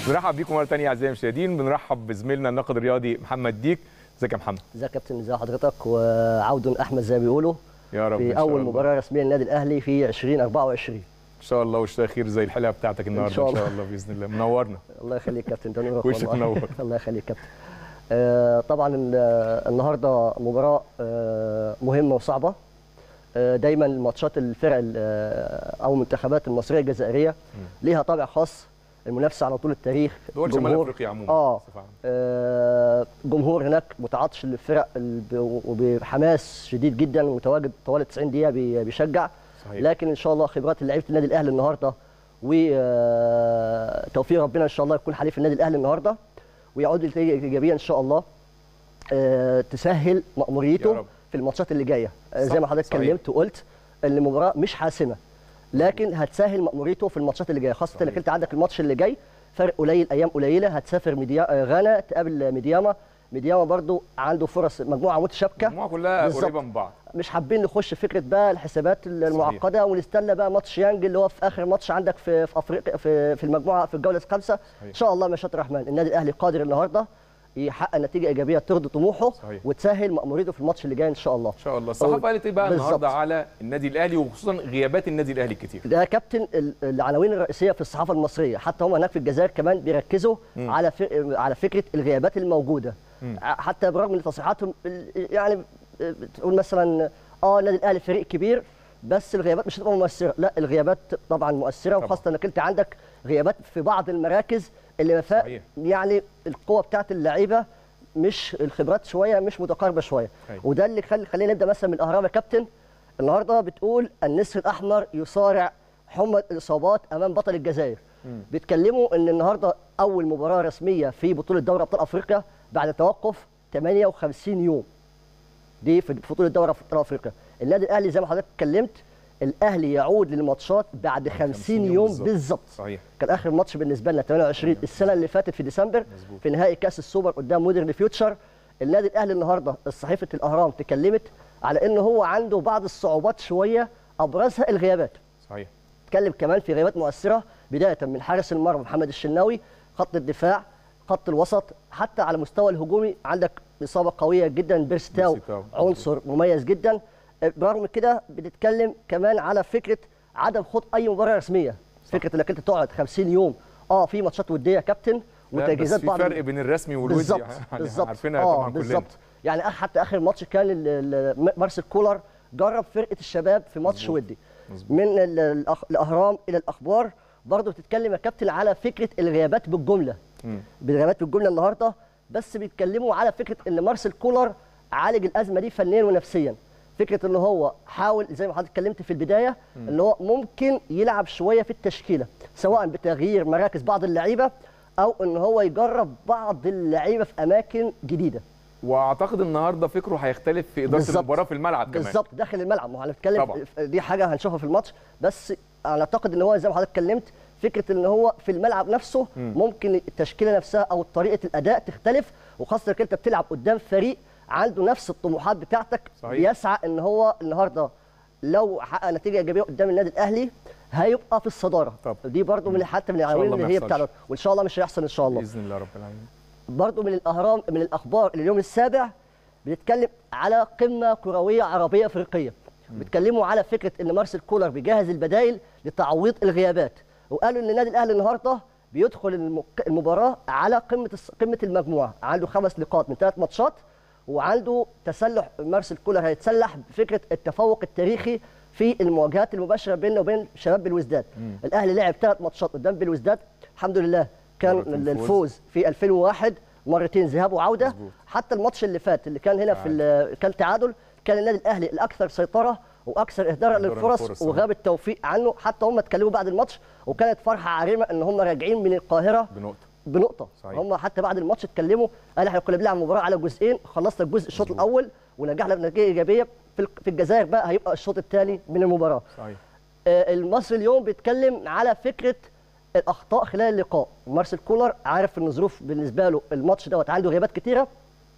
بنرحب بيكم مره ثانيه اعزائي المشاهدين بنرحب بزميلنا الناقد الرياضي محمد ديك ازيك يا محمد ازيك يا كابتن ازي حضرتك وعود احمد زي ما بيقولوا يا رب إن في شاء اول الله. مباراه رسميه للنادي الاهلي في 2024 ان شاء الله وشتاء خير زي الحلقه بتاعتك النهارده ان شاء شاء الله. الله باذن الله منورنا الله يخليك يا كابتن ده نورك وشك والله. منور. الله يخليك يا كابتن آه طبعا ال- النهارده مباراه آه مهمه وصعبه آه دايما الماتشات الفرق ال- آه، او المنتخبات المصريه الجزائريه ليها طابع خاص المنافسه على طول التاريخ دول شمال جمهور- افريقيا عموما اه بصفة عامة. آه، جمهور هناك متعاطش للفرق ال- ب- وبحماس شديد جدا ومتواجد طوال 90 دقيقه بي- بيشجع صحيح. لكن ان شاء الله خبرات لعيبه النادي الاهلي النهارده وتوفيق ربنا ان شاء الله يكون حليف النادي الاهلي النهارده ويعود لنتيجه ايجابيه ان شاء الله آه، تسهل يا مأموريته رب. في الماتشات اللي جايه آه، صح، زي ما حضرتك صحيح. اتكلمت وقلت ان المباراه مش حاسمه لكن هتسهل مأموريته في الماتشات اللي جايه خاصه صحيح. انك انت عندك الماتش اللي جاي فرق قليل ايام قليله هتسافر ميديا آه، غانا تقابل ميدياما ميدياما برضو عنده فرص مجموعه متشابكه المجموعه كلها بالظبط. قريبه من بعض مش حابين نخش فكره بقى الحسابات المعقده ونستنى بقى ماتش يانج اللي هو في اخر ماتش عندك في في افريقيا في في المجموعه في الجوله الخامسه ان شاء الله مشيئه الرحمن النادي الاهلي قادر النهارده يحقق نتيجه ايجابيه ترضي طموحه صحيح. وتسهل مأموريته في الماتش اللي جاي ان شاء الله ان شاء الله الصحافه قالت ايه بقى بالظبط. النهارده على النادي الاهلي وخصوصا غيابات النادي الاهلي الكتير ده كابتن ال- العناوين الرئيسيه في الصحافه المصريه حتى هم هناك في الجزائر كمان بيركزوا مم. على ف... على فكره الغيابات الموجوده مم. ع- حتى برغم من تصريحاتهم ال- يعني بتقول مثلا اه النادي الاهلي فريق كبير بس الغيابات مش هتبقى مؤثره لا الغيابات طبعا مؤثره طبعاً. وخاصه انك انت عندك غيابات في بعض المراكز اللي ما فيها صحيح. يعني القوه بتاعت اللعيبه مش الخبرات شويه مش متقاربه شويه أيوة. وده اللي خلي خلينا نبدا مثلا من الاهرام يا كابتن النهارده بتقول النسر الاحمر يصارع حمى الاصابات امام بطل الجزائر بيتكلموا ان النهارده اول مباراه رسميه في بطوله دوري ابطال افريقيا بعد توقف 58 يوم دي في بطوله دوري ابطال افريقيا النادي الاهلي زي ما حضرتك اتكلمت الاهلي يعود للماتشات بعد 50 يوم يوم بالظبط. بالظبط صحيح كان اخر ماتش بالنسبه لنا 28 السنه اللي فاتت في ديسمبر مظبوط. في نهائي كاس السوبر قدام مودرن فيوتشر النادي الاهلي النهارده صحيفه الاهرام تكلمت على ان هو عنده بعض الصعوبات شويه ابرزها الغيابات صحيح اتكلم كمان في غيابات مؤثره بدايه من حارس المرمى محمد الشناوي خط الدفاع خط الوسط حتى على مستوى الهجومي عندك اصابه قويه جدا بيرستاو بيرستاو. عنصر مميز جدا برغم كده بنتكلم كمان على فكره عدم خوض اي مباراه رسميه فكره انك انت تقعد 50 يوم اه في ماتشات وديه يا كابتن لا، وتجهيزات بس في بعض فرق بين الرسمي والودي بالظبط يعني بالظبط عارفينها آه، طبعا كلنا بالظبط يعني أخ- حتى اخر ماتش كان ال- ال- مارسيل كولر جرب فرقه الشباب في ماتش مظبوط. ودي مظبوط. من ال- الأخ- الاهرام الى الاخبار برضه بتتكلم يا كابتن على فكره الغيابات بالجمله مم. بالغيابات بالجمله النهارده بس بيتكلموا على فكره ان مارسيل كولر عالج الازمه دي فنيا ونفسيا فكره ان هو حاول زي ما حضرتك اتكلمت في البدايه ان هو ممكن يلعب شويه في التشكيله سواء بتغيير مراكز بعض اللعيبه او ان هو يجرب بعض اللعيبه في اماكن جديده واعتقد النهارده فكره هيختلف في اداره بالظبط. المباراه في الملعب كمان بالظبط داخل الملعب ما هو هنتكلم طبعا. دي حاجه هنشوفها في الماتش بس انا اعتقد ان هو زي ما حضرتك اتكلمت فكره ان هو في الملعب نفسه ممكن التشكيله نفسها او طريقه الاداء تختلف وخاصه انك انت بتلعب قدام فريق عنده نفس الطموحات بتاعتك صحيح. بيسعى ان هو النهارده لو حقق نتيجه ايجابيه قدام النادي الاهلي هيبقى في الصداره طب. دي برضو من حتى من شاء العناوين الله ما اللي هي يحصلش. بتاعت وان شاء الله مش هيحصل ان شاء الله باذن الله رب العالمين برضو من الاهرام من الاخبار اليوم السابع بنتكلم على قمه كرويه عربيه افريقيه بيتكلموا على فكره ان مارسيل كولر بيجهز البدائل لتعويض الغيابات وقالوا ان النادي الاهلي النهارده بيدخل الم- المباراه على قمه الس- قمه المجموعه عنده خمس نقاط من ثلاث ماتشات وعنده تسلح مارسيل كولر هيتسلح بفكره التفوق التاريخي في المواجهات المباشره بينه وبين شباب بالوزداد الاهلي لعب ثلاث ماتشات قدام بالوزداد الحمد لله كان مرتين فوز. الفوز في 2001 مرتين ذهاب وعوده مظبوط. حتى الماتش اللي فات اللي كان هنا في ال- كان تعادل كان النادي الاهلي الاكثر سيطره واكثر اهدارا إهدارا للفرص للفرص، وغاب التوفيق عنه حتى هم اتكلموا بعد الماتش وكانت فرحه عارمه ان هم راجعين من القاهره بنقطه بنقطه صحيح. هم حتى بعد الماتش اتكلموا قال احنا كنا بنلعب المباراه على جزئين خلصنا الجزء الشوط الاول ونجحنا بنتيجه ايجابيه في ال- في الجزائر بقى هيبقى الشوط الثاني من المباراه صحيح آه، المصري اليوم بيتكلم على فكره الاخطاء خلال اللقاء مارسيل كولر عارف ان الظروف بالنسبه له الماتش دوت عنده غيابات كتيره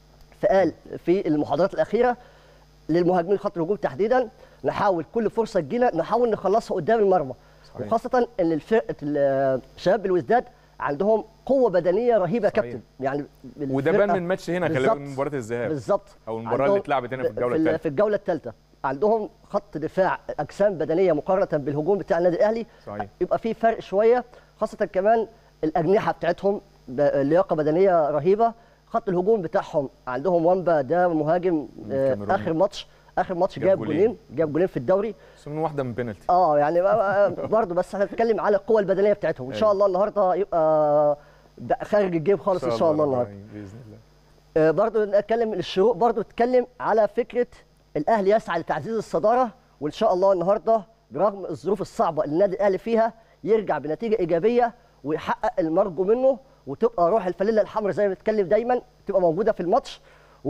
فقال في المحاضرات الاخيره للمهاجمين خط الهجوم تحديدا نحاول كل فرصه تجينا نحاول نخلصها قدام المرمى صحيح. وخاصه ان الفرقه ال- شباب الوزداد عندهم قوه بدنيه رهيبه يا صحيح. كابتن يعني وده بان من ماتش هنا خلال بالظبط. مباراه الذهاب بالظبط او المباراه اللي عندهم اتلعبت هنا في الجوله ال- الثالثه في الجوله الثالثه عندهم خط دفاع اجسام بدنيه مقارنه بالهجوم بتاع النادي الاهلي صحيح. يبقى في فرق شويه خاصه كمان الاجنحه بتاعتهم ب- لياقه بدنيه رهيبه خط الهجوم بتاعهم عندهم وامبا ده مهاجم آه، الكاميروني. اخر ماتش اخر ماتش جاب جاب جولين. جولين جاب جولين في الدوري بس من واحده من بينالتي اه يعني برضه بس احنا بنتكلم على القوه البدنيه بتاعتهم ان شاء أيوة. الله النهارده يبقى بقى خارج الجيب خالص ان شاء الله النهارده باذن الله آه، برضو نتكلم الشروق برضو نتكلم على فكره الاهلي يسعى لتعزيز الصداره وان شاء الله النهارده برغم الظروف الصعبه اللي النادي الاهلي فيها يرجع بنتيجه ايجابيه ويحقق المرجو منه وتبقى روح الفانيلا الحمراء زي ما بنتكلم دايما تبقى موجوده في الماتش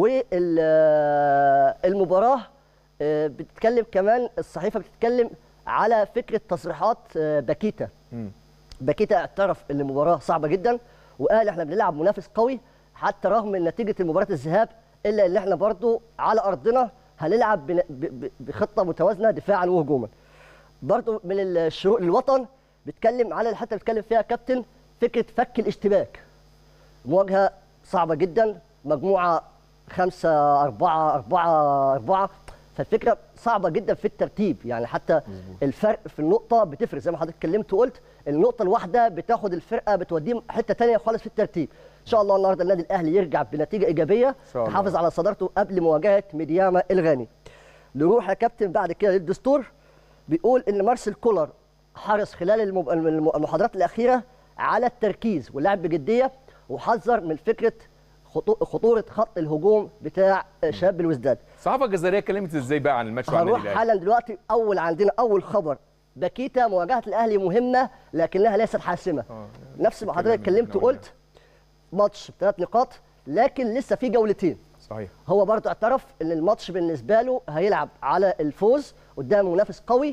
والمباراه بتتكلم كمان الصحيفه بتتكلم على فكره تصريحات آه، باكيتا مم. باكيتا اعترف ان المباراه صعبه جدا وقال احنا بنلعب منافس قوي حتى رغم من نتيجه مباراه الذهاب الا ان احنا برضو على ارضنا هنلعب بن- ب- ب- بخطه متوازنه دفاعا وهجوما برضو من الشروق للوطن بيتكلم على الحته اللي بيتكلم فيها كابتن فكره فك الاشتباك مواجهه صعبه جدا مجموعه خمسة أربعة أربعة أربعة فالفكرة صعبة جدا في الترتيب يعني حتى الفرق في النقطة بتفرق زي ما حضرتك اتكلمت وقلت النقطة الواحدة بتاخد الفرقة بتوديهم حتة تانية خالص في الترتيب إن شاء الله النهاردة النادي الأهلي يرجع بنتيجة إيجابية شاء الله. تحافظ على صدارته قبل مواجهة ميدياما الغاني نروح يا كابتن بعد كده للدستور بيقول ان مارسيل كولر حرص خلال المب- الم- المحاضرات الاخيره على التركيز واللعب بجديه وحذر من فكره خطو- خطوره خط الهجوم بتاع شاب الوزداد الصحافه الجزائريه اتكلمت ازاي بقى عن الماتش وعن هنروح النادي الاهلي حالا دلوقتي اول عندنا اول خبر باكيتا مواجهه الاهلي مهمه لكنها ليست حاسمه آه، نفس ما حضرتك الكلام اللي اتكلمت إحنا وقلت ماتش بثلاث نقاط لكن لسه في جولتين صحيح هو برضه اعترف ان الماتش بالنسبه له هيلعب على الفوز قدام منافس قوي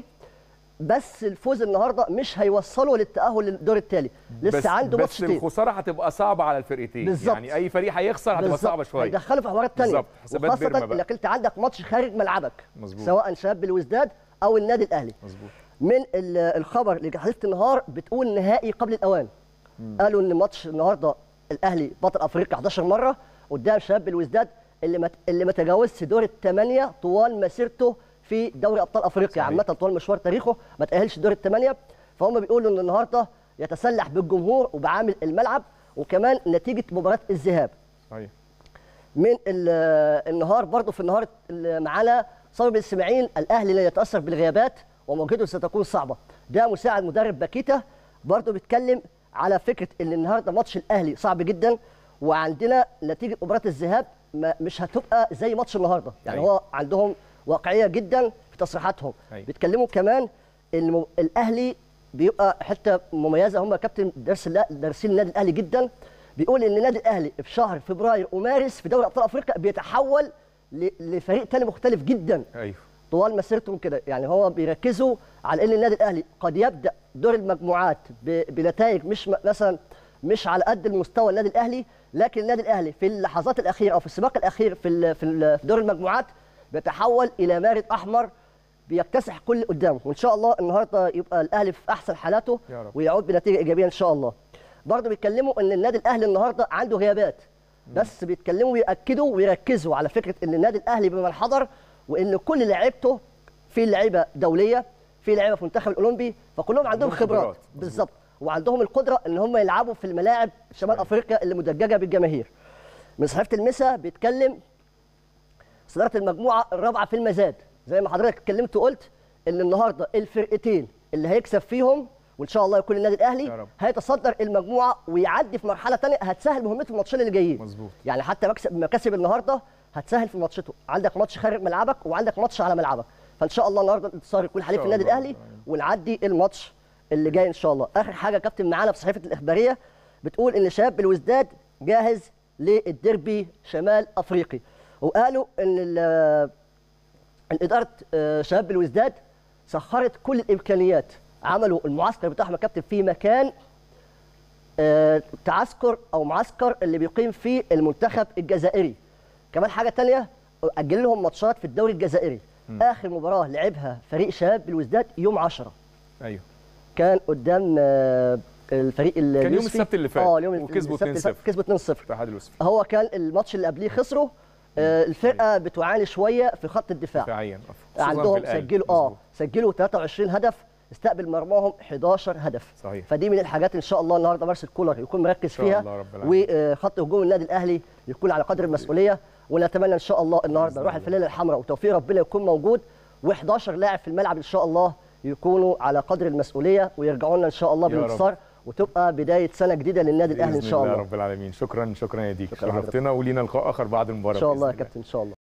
بس الفوز النهارده مش هيوصله للتاهل للدور التالي لسه بس عنده بس ماتشتين الخساره هتبقى صعبه على الفرقتين بالظبط. يعني اي فريق هيخسر هتبقى بالظبط. صعبه شويه هيدخله في حوارات تانية بالظبط. حسابات بيرما وخاصه بقى. انك انت عندك ماتش خارج ملعبك مظبوط. سواء شباب الوزداد او النادي الاهلي مظبوط من ال- الخبر اللي حديثه النهار بتقول نهائي قبل الاوان قالوا ان ماتش النهارده الاهلي بطل افريقيا 11 مره قدام شباب الوزداد اللي ما اللي ما تجاوزش دور الثمانيه طوال مسيرته في دوري ابطال افريقيا صحيح. عامه طوال مشوار تاريخه ما تاهلش دور الثمانيه فهم بيقولوا ان النهارده يتسلح بالجمهور وبعامل الملعب وكمان نتيجه مباراه الذهاب صحيح من ال- النهار برضه في النهار ال- معانا صابر السماعين الاهلي لا يتاثر بالغيابات ومواجهته ستكون صعبه ده مساعد مدرب باكيتا برضه بيتكلم على فكره ان النهارده ماتش الاهلي صعب جدا وعندنا نتيجه مباراه الذهاب ما- مش هتبقى زي ماتش النهارده يعني أيوة. هو عندهم واقعيه جدا في تصريحاتهم أيوة. بيتكلموا كمان الم... الاهلي بيبقى حته مميزه هم كابتن درس اللا- دارسين النادي الاهلي جدا بيقول ان النادي الاهلي في شهر فبراير ومارس في دوري ابطال افريقيا بيتحول ل... لفريق تاني مختلف جدا ايوه طوال مسيرتهم كده يعني هو بيركزوا على ان النادي الاهلي قد يبدا دور المجموعات ب... بنتائج مش م... مثلا مش على قد المستوى النادي الاهلي لكن النادي الاهلي في اللحظات الاخيره او في السباق الاخير في ال... في, ال... في دور المجموعات بيتحول الى مارد احمر بيكتسح كل اللي قدامه وان شاء الله النهارده يبقى الاهلي في احسن حالاته يا رب. ويعود بنتيجه ايجابيه ان شاء الله برضه بيتكلموا ان النادي الاهلي النهارده عنده غيابات بس بيتكلموا ويأكدوا ويركزوا على فكره ان النادي الاهلي بمن حضر وان كل لعيبته في لعيبه دوليه في لعيبه في المنتخب الاولمبي فكلهم عندهم عندهم خبرات. خبرات بالظبط وعندهم القدره ان هم يلعبوا في الملاعب شمال افريقيا اللي مدججه بالجماهير من صحيفه المسا بيتكلم صداره المجموعه الرابعه في المزاد زي ما حضرتك اتكلمت وقلت ان النهارده الفرقتين اللي هيكسب فيهم وان شاء الله يكون النادي يا الاهلي رب. هيتصدر المجموعه ويعدي في مرحله ثانيه هتسهل مهمته في الماتشين اللي جايين مظبوط. يعني حتى مكسب مكاسب النهارده هتسهل في ماتشته عندك ماتش خارج ملعبك وعندك ماتش على ملعبك فان شاء الله النهارده الانتصار يكون حليف شاء النادي الله. الاهلي ونعدي الماتش اللي جاي ان شاء الله اخر حاجه كابتن معانا في صحيفه الاخباريه بتقول ان شباب الوزداد جاهز للديربي شمال افريقي وقالوا ان ال- ان اداره آه، شباب الوزداد سخرت كل الامكانيات عملوا المعسكر بتاعهم يا كابتن في مكان آه، تعسكر او معسكر اللي بيقيم فيه المنتخب الجزائري كمان حاجه تانية اجل لهم ماتشات في الدوري الجزائري اخر مباراه لعبها فريق شباب الوزداد يوم 10 ايوه كان قدام آه، الفريق كان يوم اليوسفي. السبت اللي فات اه اليوم وكسبوا السبت اللي فات 2-0. كسبوا 2-0 اتحاد اليوسف هو كان الماتش اللي قبليه خسروا آه، الفرقه بتعاني شويه في خط الدفاع دفاعيا خصوصاً في عندهم القلب. سجلوا اه مظبوط. سجلوا 23 هدف استقبل مرماهم 11 هدف صحيح. فدي من الحاجات ان شاء الله النهارده مارسيل كولر يكون مركز شاء فيها الله رب العالمين. وخط هجوم النادي الاهلي يكون على قدر المسؤوليه ونتمنى ان شاء الله النهارده روح الفانيله الحمراء وتوفيق ربنا يكون موجود و11 لاعب في الملعب ان شاء الله يكونوا على قدر المسؤوليه ويرجعوا لنا ان شاء الله يا رب. بانتصار وتبقى بدايه سنه جديده للنادي الاهلي ان بإذن شاء الله الله رب العالمين شكرا شكرا يا ديك شكراً حضرتك. شرفتنا ولينا لقاء اخر بعد المباراه ان شاء الله يا بإذن كابتن ان شاء الله